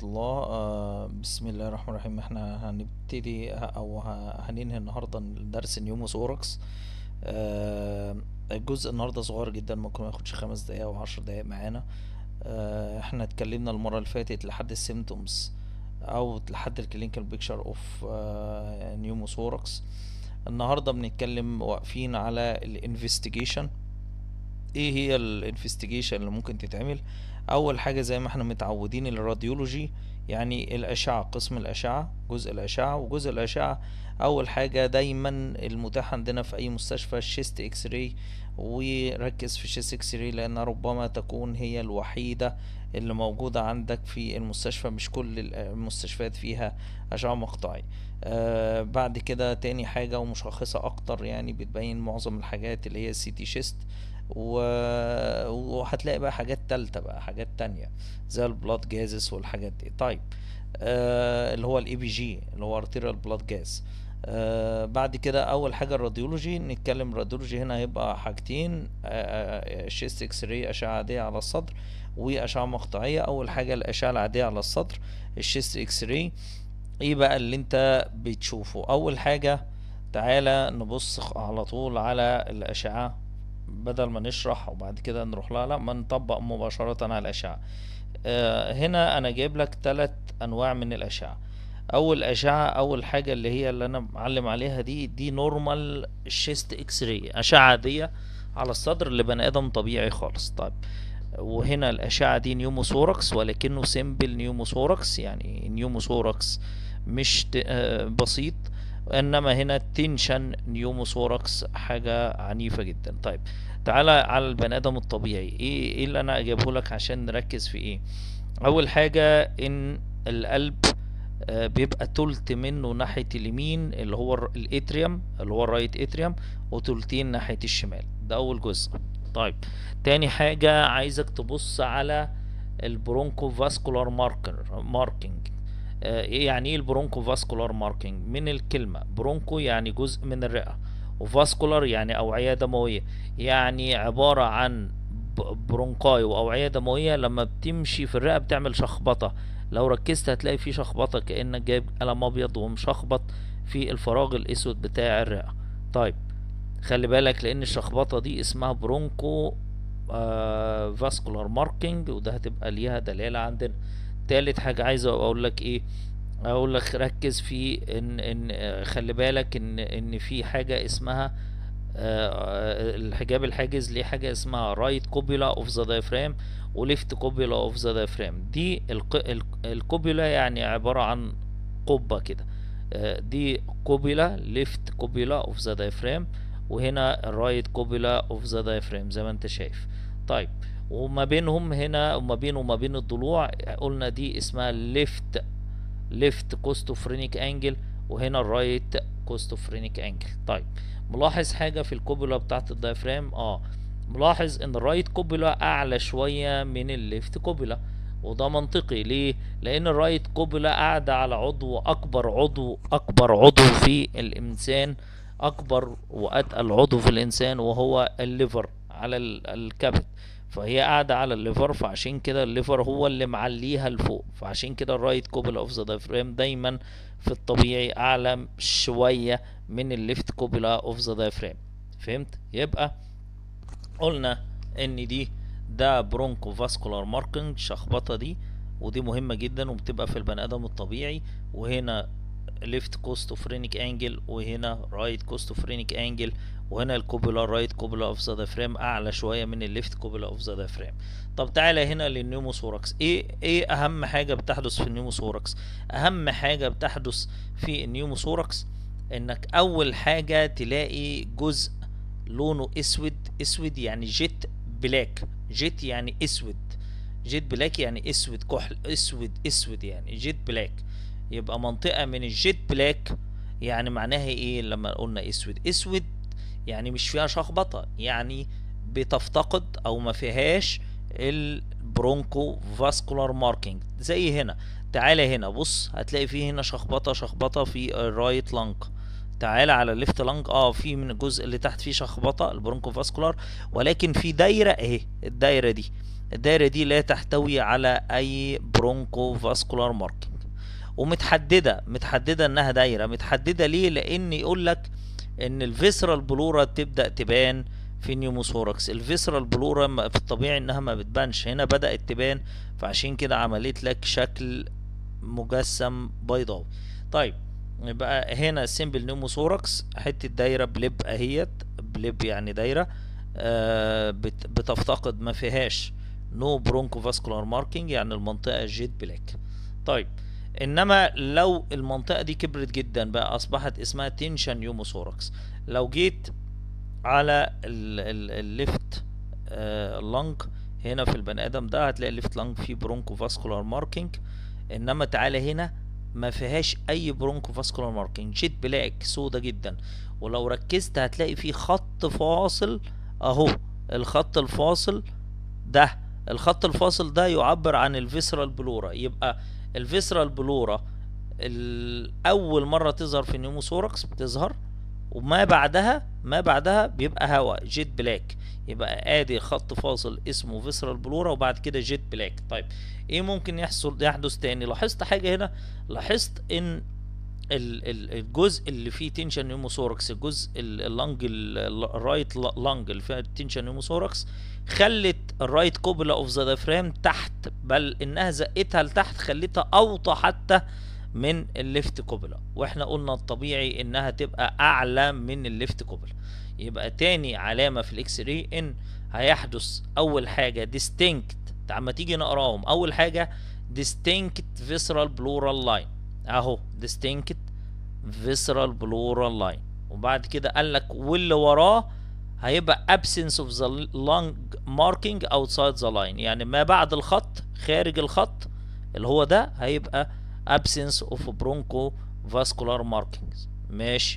الله آه، بسم الله الرحمن الرحيم احنا هنبتدي ه- او ه- هننهي النهارده درس نيوموثوركس آه، الجزء النهارده صغير جدا ممكن ما ياخدش خمس دقايق او عشر دقايق معانا آه، احنا اتكلمنا المره اللي فاتت لحد السيمتومز او لحد الكلينيكال بيكتشر اوف نيوموثوركس النهارده بنتكلم واقفين على الانفستيجيشن ايه هي الانفستيجيشن اللي ممكن تتعمل اول حاجه زي ما احنا متعودين الراديولوجي يعني الاشعه قسم الاشعه جزء الاشعه وجزء الاشعه اول حاجه دايما المتاح عندنا في اي مستشفى الشيست اكس راي وركز في الشيست اكس راي لان ربما تكون هي الوحيده اللي موجوده عندك في المستشفى مش كل ال- المستشفيات فيها اشعه مقطعي آه بعد كده تاني حاجه ومشخصه اكتر يعني بتبين معظم الحاجات اللي هي السي تي شيست و... وهتلاقي بقى حاجات تالتة بقى حاجات تانية زي البلاد جازس والحاجات دي طيب آه اللي هو الاي بي جي اللي هو ارتيريال بلاد جاز آه بعد كده اول حاجه الراديولوجي نتكلم راديولوجي هنا هيبقى حاجتين آه شيست اكس راي اشعه عاديه على الصدر واشعه مقطعيه اول حاجه الاشعه العاديه على الصدر الشيست اكس راي ايه بقى اللي انت بتشوفه اول حاجه تعالى نبص خ- على طول على الاشعه بدل ما نشرح وبعد كده نروح لها لا ما نطبق مباشرة على الأشعة آه، هنا أنا جايب لك ثلاث أنواع من الأشعة أول أشعة أول حاجة اللي هي اللي أنا معلم عليها دي دي نورمال شيست إكس راي أشعة عادية على الصدر لبني آدم طبيعي خالص طيب وهنا الأشعة دي نيوموثوركس ولكنه سيمبل نيوموثوركس يعني نيوموثوركس مش ت- آه، بسيط انما هنا تنشن نيوموثوركس حاجة عنيفة جدا طيب تعالى على البني ادم الطبيعي ايه ايه اللي انا اجيبه لك عشان نركز في ايه اول حاجة ان القلب آه، بيبقى تلت منه ناحية اليمين اللي هو الر- الاتريوم اللي هو الرايت اتريوم وتلتين ناحية الشمال ده اول جزء طيب تاني حاجة عايزك تبص على البرونكو فاسكولار ماركر ماركينج آه، ايه يعني ايه البرونكو فاسكولار ماركينج من الكلمة برونكو يعني جزء من الرئة وفاسكولار يعني أوعية دموية يعني عبارة عن ب- برونكاي وأوعية دموية لما بتمشي في الرئة بتعمل شخبطة لو ركزت هتلاقي في شخبطة كأنك جايب قلم أبيض ومشخبط في الفراغ الأسود بتاع الرئة طيب خلي بالك لأن الشخبطة دي اسمها برونكو آه فاسكولار ماركينج وده هتبقى ليها دلالة عندنا تالت حاجة عايز اقول لك ايه اقول لك ركز في ان ان آه، خلي بالك ان ان في حاجة اسمها آه، الحجاب الحاجز ليه حاجة اسمها رايت كوبيلا اوف ذا diaphragm وليفت كوبيلا اوف ذا diaphragm دي الق- الق- الكوبيلا يعني عبارة عن قبة كده آه، دي كوبيلا ليفت كوبيلا اوف ذا diaphragm وهنا الرايت كوبيلا اوف ذا diaphragm زي ما انت شايف طيب وما بينهم هنا وما بينه وما بين الضلوع قلنا دي اسمها ليفت ليفت كوستوفرينيك انجل وهنا الرايت كوستوفرينيك انجل طيب ملاحظ حاجة في الكوبولا بتاعت الدايفرام اه ملاحظ ان الرايت كوبولا اعلى شوية من الليفت كوبولا وده منطقي ليه لان الرايت كوبولا قاعدة على عضو اكبر عضو اكبر عضو في الانسان اكبر واتقل عضو في الانسان وهو الليفر على ال- الكبد فهي قاعدة على الليفر فعشان كده الليفر هو اللي معليها لفوق فعشان كده الرايت كوبل اوف ذا diaphragm دايما في الطبيعي اعلى شوية من الليفت كوبلا اوف ذا diaphragm فهمت يبقى قلنا ان دي ده برونكو فاسكولار ماركينج شخبطة دي ودي مهمة جدا وبتبقى في البني ادم الطبيعي وهنا ليفت كوستوفرينيك انجل وهنا رايت كوستوفرينيك انجل وهنا الكوبولا رايت كوبولا اوف ذا diaphragm اعلى شويه من الليفت كوبولا اوف ذا diaphragm طب تعالى هنا للنيوموثوركس ايه ايه اهم حاجه بتحدث في النيوموثوركس اهم حاجه بتحدث في النيوموثوركس انك اول حاجه تلاقي جزء لونه اسود اسود يعني جيت بلاك جيت يعني اسود جيت بلاك يعني اسود كحل اسود اسود يعني جيت بلاك يبقى منطقه من الجيت بلاك يعني معناها ايه لما قلنا اسود اسود يعني مش فيها شخبطة يعني بتفتقد او ما فيهاش البرونكو فاسكولار ماركينج زي هنا تعالى هنا بص هتلاقي فيه هنا شخبطة شخبطة في الرايت لانج تعالى على الليفت لانج اه في من الجزء اللي تحت فيه شخبطه البرونكو فاسكولار ولكن في دايره اهي الدايره دي الدايره دي لا تحتوي على اي برونكو فاسكولار ماركينج ومتحدده متحدده انها دايره متحدده ليه لان يقول لك ان الفيسرال بلورا تبدا تبان في النيوموثوركس الفيسرال بلورا في الطبيعي انها ما بتبانش هنا بدات تبان فعشان كده عملت لك شكل مجسم بيضاوي طيب يبقى هنا سيمبل نيوموثوركس حته دايره بليب اهيت بليب يعني دايره آه بت بتفتقد ما فيهاش نو برونكو فاسكولار ماركينج يعني المنطقه جيت بلاك طيب انما لو المنطقه دي كبرت جدا بقى اصبحت اسمها تنشن نيوموثوركس لو جيت على الليفت لانج هنا في البني ادم ده هتلاقي الليفت لانج فيه برونكو فاسكولار ماركينج انما تعالى هنا ما فيهاش اي برونكو فاسكولار ماركينج جيت بلاك سودا جدا ولو ركزت هتلاقي في خط فاصل اهو الخط الفاصل ده الخط الفاصل ده يعبر عن الفيسرال بلورا يبقى الفيسرال بلورا اول مره تظهر في النيوموثوركس بتظهر وما بعدها ما بعدها بيبقى هواء جيت بلاك يبقى ادي خط فاصل اسمه فيسرال بلورا وبعد كده جيت بلاك طيب ايه ممكن يحصل يحدث تاني لاحظت حاجه هنا لاحظت ان الجزء اللي فيه تنشن نيوموثوركس الجزء اللنج الرايت لنج اللي فيها تنشن نيوموثوركس خلت الرايت كوبلا اوف ذا ديافرام تحت بل انها زقتها لتحت خلتها اوطى حتى من الليفت كوبلا واحنا قلنا الطبيعي انها تبقى اعلى من الليفت كوبلا يبقى تاني علامه في الاكس راي ان هيحدث اول حاجه ديستينكت اما تيجي نقراهم اول حاجه distinct visceral pleural line اهو distinct visceral pleural line وبعد كده قال لك واللي وراه هيبقى absence of the lung marking outside the line يعني ما بعد الخط خارج الخط اللي هو ده هيبقى absence of broncho-vascular markings ماشي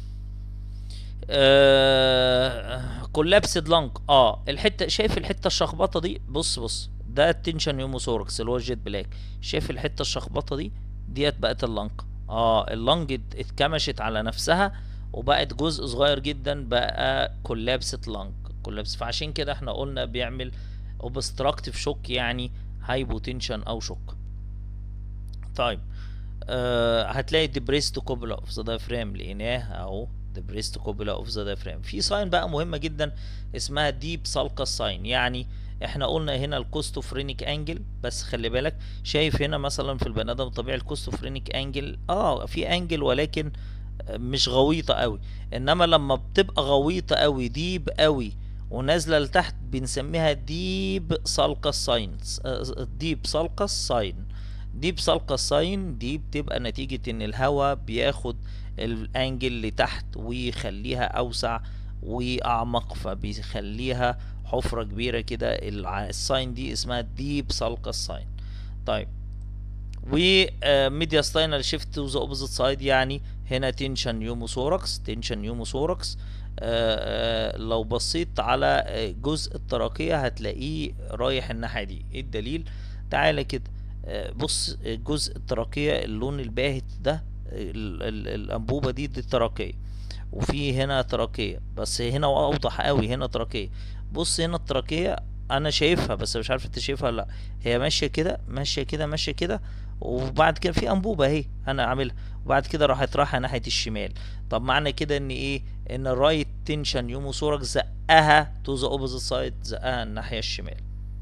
آه كولابسد لانج اه الحته شايف الحته الشخبطه دي بص بص ده التنشن يوموثوركس اللي هو الجيت بلاك شايف الحته الشخبطه دي ديت بقت اللنج اه اللنج اتكمشت على نفسها وبقت جزء صغير جدا بقى كولابسد لانج كولابس فعشان كده احنا قلنا بيعمل اوبستراكتيف شوك يعني هايبوتنشن او شوك طيب آه هتلاقي ديبريست كوبولا اوف ذا دايفرام لقيناه اهو ديبريست كوبولا اوف ذا دايفرام في ساين بقى مهمه جدا اسمها ديب سالكا ساين يعني احنا قلنا هنا الكوستوفرينيك انجل بس خلي بالك شايف هنا مثلا في البني ادم الطبيعي الكوستوفرينيك انجل اه في انجل ولكن مش غويطه قوي انما لما بتبقى غويطه قوي ديب قوي ونازله لتحت بنسميها ديب سالكس ساينز ديب سالكس ساين ديب سالكس ساين دي بتبقى نتيجة ان الهواء بياخد الانجل لتحت ويخليها اوسع واعمق فبيخليها حفرة كبيرة كده الساين دي اسمها ديب سالكس ساين طيب وميديا ستاينال شيفت تو ذا اوبوزيت سايد يعني هنا تنشن يوموثوركس تنشن يوموثوركس لو بصيت على جزء التراكية هتلاقيه رايح الناحية دي ايه الدليل تعالى كده بص جزء التراكية اللون الباهت ده ال ال الأنبوبة دي دي التراكية وفي هنا تراكية بس هنا أوضح قوي هنا تراكية بص هنا التراكية أنا شايفها بس مش عارف أنت شايفها ولا لأ هي ماشية كده ماشية كده ماشية كده وبعد كده في أنبوبة أهي أنا عاملها وبعد كده راحت رايحة ناحية الشمال طب معنى كده إن إيه إن الرايت تنشن يوموثورك زقها تو ذا أوبوزيت سايد زقها الناحية الشمال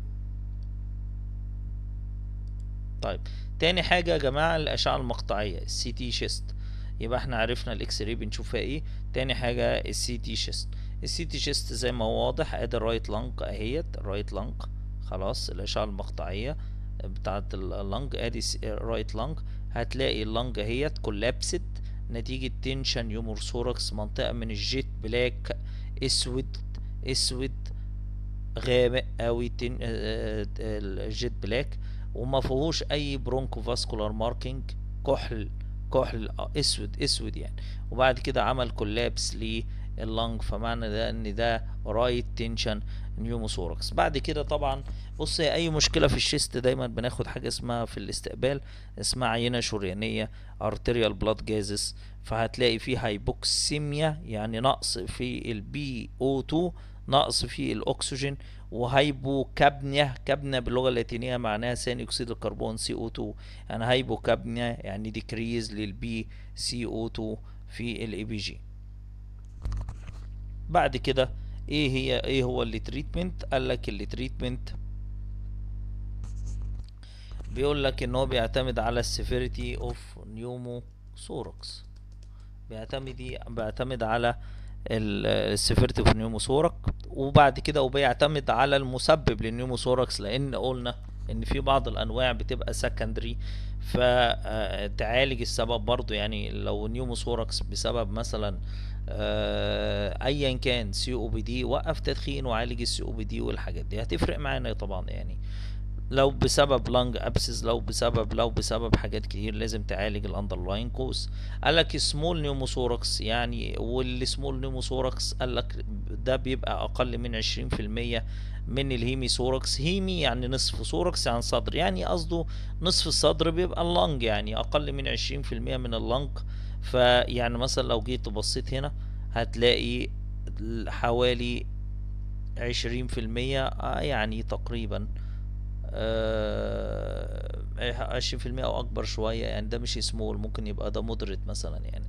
طيب تاني حاجة يا جماعة الأشعة المقطعية السي تي شيست يبقى احنا عرفنا الاكس راي بنشوف فيها ايه تاني حاجة السي تي شيست السي تي شيست زي ما هو واضح ادي الرايت لانج اهيت الرايت لانج خلاص الأشعة المقطعية بتاعة اللانج ادي الرايت لانج هتلاقي اللانج اهيت كولابسد نتيجة تنشن يومورثوركس منطقة من الجيت بلاك اسود اسود غامق اوي تن... الجيت بلاك وما فيهوش اي برونكو فاسكولار ماركينج كحل كحل اسود اسود يعني وبعد كده عمل كولابس اللنج فمعنى ده ان ده رايت تنشن نيوموثوركس بعد كده طبعا بص هي اي مشكله في الشيست دايما بناخد حاجه اسمها في الاستقبال اسمها عينه شريانيه arterial blood gases فهتلاقي فيه هايبوكسيميا يعني نقص في البي او 2 نقص في الاكسجين وهايبوكابنيا كابنيا باللغه اللاتينيه معناها ثاني اكسيد الكربون سي او 2 يعني هايبوكابنيا يعني ديكريز للبي سي او 2 في الاي بي جي بعد كده ايه هي ايه هو اللي تريتمنت قال لك اللي تريتمنت بيقول لك ان هو بيعتمد على السيفيريتي اوف نيومو سوركس بيعتمد بيعتمد على السيفيريتي اوف نيوموثورك وبعد كده وبيعتمد على المسبب للنيوموثوركس لان قلنا ان في بعض الانواع بتبقى سكندري فتعالج السبب برضو يعني لو نيوموثوركس بسبب مثلا آه، ايا كان سي او بي دي وقف تدخين وعالج السي او بي دي والحاجات دي هتفرق معانا طبعا يعني لو بسبب لانج ابسس لو بسبب لو بسبب حاجات كتير لازم تعالج الاندرلاين كوز قال لك سمول نيوموثوركس يعني والسمول نيوموثوركس قال لك ده بيبقى اقل من 20% من الهيمي ثوركس هيمي يعني نصف ثوركس يعني صدر يعني قصده نصف الصدر بيبقى اللنج يعني اقل من 20% من اللنج فيعني مثلا لو جيت بصيت هنا هتلاقي حوالي 20% يعني تقريبا عشرين في المية او اكبر شوية يعني ده مش سمول ممكن يبقى ده مودريت مثلا يعني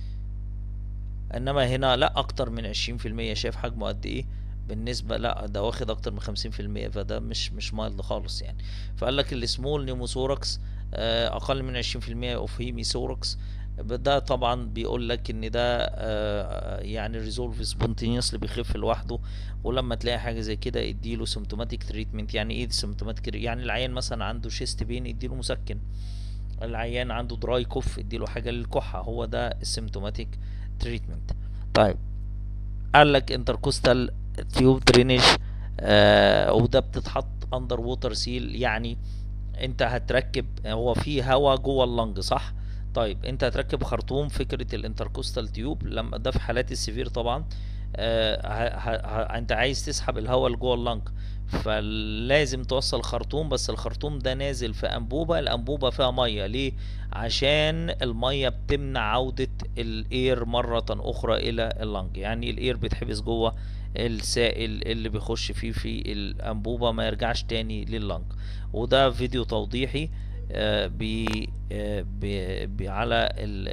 انما هنا لا اكتر من عشرين في المية شايف حجمه قد ايه بالنسبة لا ده واخد اكتر من خمسين في المية فده مش مش مايلد خالص يعني فقال لك السمول نيموثوركس اقل من عشرين في المية اوف هيميثوركس ده طبعا بيقول لك ان ده يعني ريزولف سبونتينيوسلي بيخف لوحده ولما تلاقي حاجه زي كده اديله سيمتوماتيك تريتمنت يعني ايه سيمتوماتيك يعني العيان مثلا عنده شيست بين اديله مسكن العيان عنده دراي كوف اديله حاجه للكحه هو ده السيمتوماتيك تريتمنت طيب قال لك انتركوستال تيوب درينج آه وده بتتحط اندر ووتر سيل يعني انت هتركب هو في هواء جوه اللنج صح طيب انت هتركب خرطوم فكره الانتركوستال تيوب لما ده في حالات السيفير طبعا آه ه ه انت عايز تسحب الهواء اللي جوه اللنج فلازم توصل خرطوم بس الخرطوم ده نازل في انبوبه الانبوبه فيها ميه ليه عشان الميه بتمنع عوده الاير مره اخرى الى اللنج يعني الاير بيتحبس جوه السائل اللي بيخش فيه في الانبوبه ما يرجعش تاني لللنج وده فيديو توضيحي بي بي بي على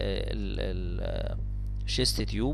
الشيست تيوب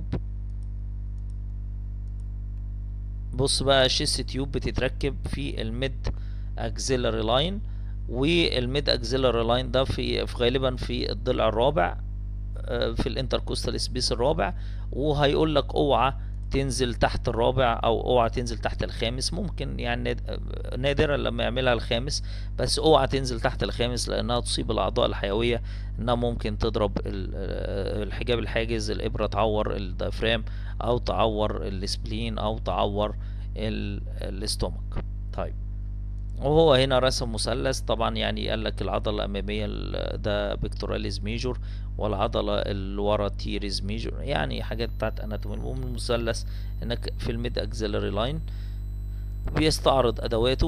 بص بقى الشيست تيوب بتتركب في الميد اكزيلاري لاين والميد اكزيلاري لاين ده في, في غالبا في الضلع الرابع في الانتركوستال سبيس الرابع وهيقول لك اوعى تنزل تحت الرابع او اوعى تنزل تحت الخامس ممكن يعني نادرا لما يعملها الخامس بس اوعى تنزل تحت الخامس لانها تصيب الاعضاء الحيويه انها ممكن تضرب الحجاب الحاجز الابره تعور الديافرام او تعور السبلين او تعور الاستومك طيب وهو هنا رسم مثلث طبعا يعني قال لك العضله الاماميه ده بيكتوراليز ميجور والعضله اللي ورا تيريز ميجور يعني حاجات بتاعت اناتومي المهم المثلث انك في الميد اكزيلري لاين بيستعرض ادواته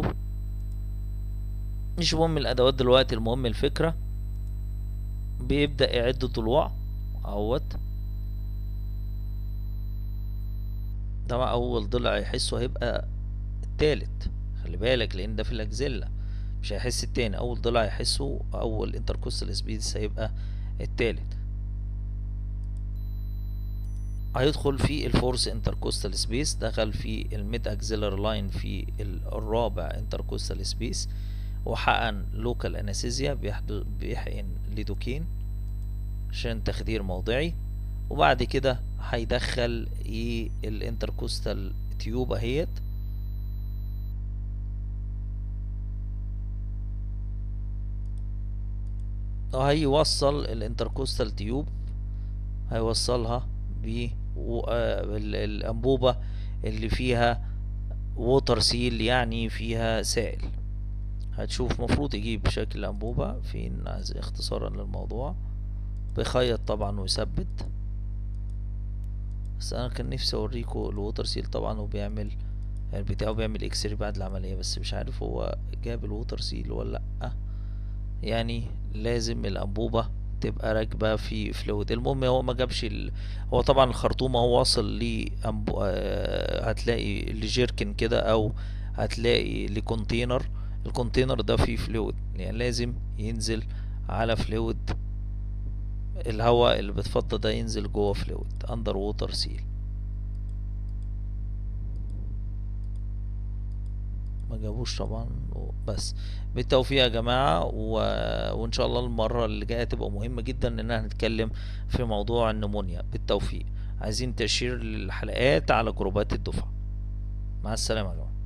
مش مهم الادوات دلوقتي المهم الفكره بيبدا يعد ضلوع اهوت طبعا اول ضلع يحسه هيبقى التالت خلي بالك لان ده في الاكزيلا مش هيحس التاني اول ضلع يحسه اول انتركوستال سبيس هيبقى التالت هيدخل في الفورس انتركوستال سبيس دخل في الميد اكزيلر لاين في الرابع انتركوستال سبيس وحقن لوكال انستيزيا بيحقن ليدوكين عشان تخدير موضعي وبعد كده هيدخل ايه الانتركوستال تيوب اهيت هيوصل الانتركوستال تيوب هيوصلها ب الانبوبة اللي فيها ووتر سيل يعني فيها سائل هتشوف مفروض يجيب شكل انبوبة فين اختصارا للموضوع بيخيط طبعا ويثبت بس انا كان نفسي اوريكم الووتر سيل طبعا وبيعمل يعني بتاعه بيعمل اكسري بعد العملية بس مش عارف هو جاب الووتر سيل ولا لأ يعني لازم الأنبوبة تبقى راكبة في فلويد المهم هو ما جابش ال... هو طبعا الخرطوم هو واصل ل أنبو... آه، هتلاقي لجيركن كده او هتلاقي لكونتينر الكونتينر ده فيه فلويد يعني لازم ينزل على فلويد الهواء اللي بتفضى ده ينزل جوه فلويد اندر ووتر سيل ما جابوش طبعا بس بالتوفيق يا جماعة و... وإن شاء الله المرة اللي جاية تبقى مهمة جدا إننا هنتكلم في موضوع النمونيا بالتوفيق عايزين تشير للحلقات على جروبات الدفعة مع السلامة يا جماعة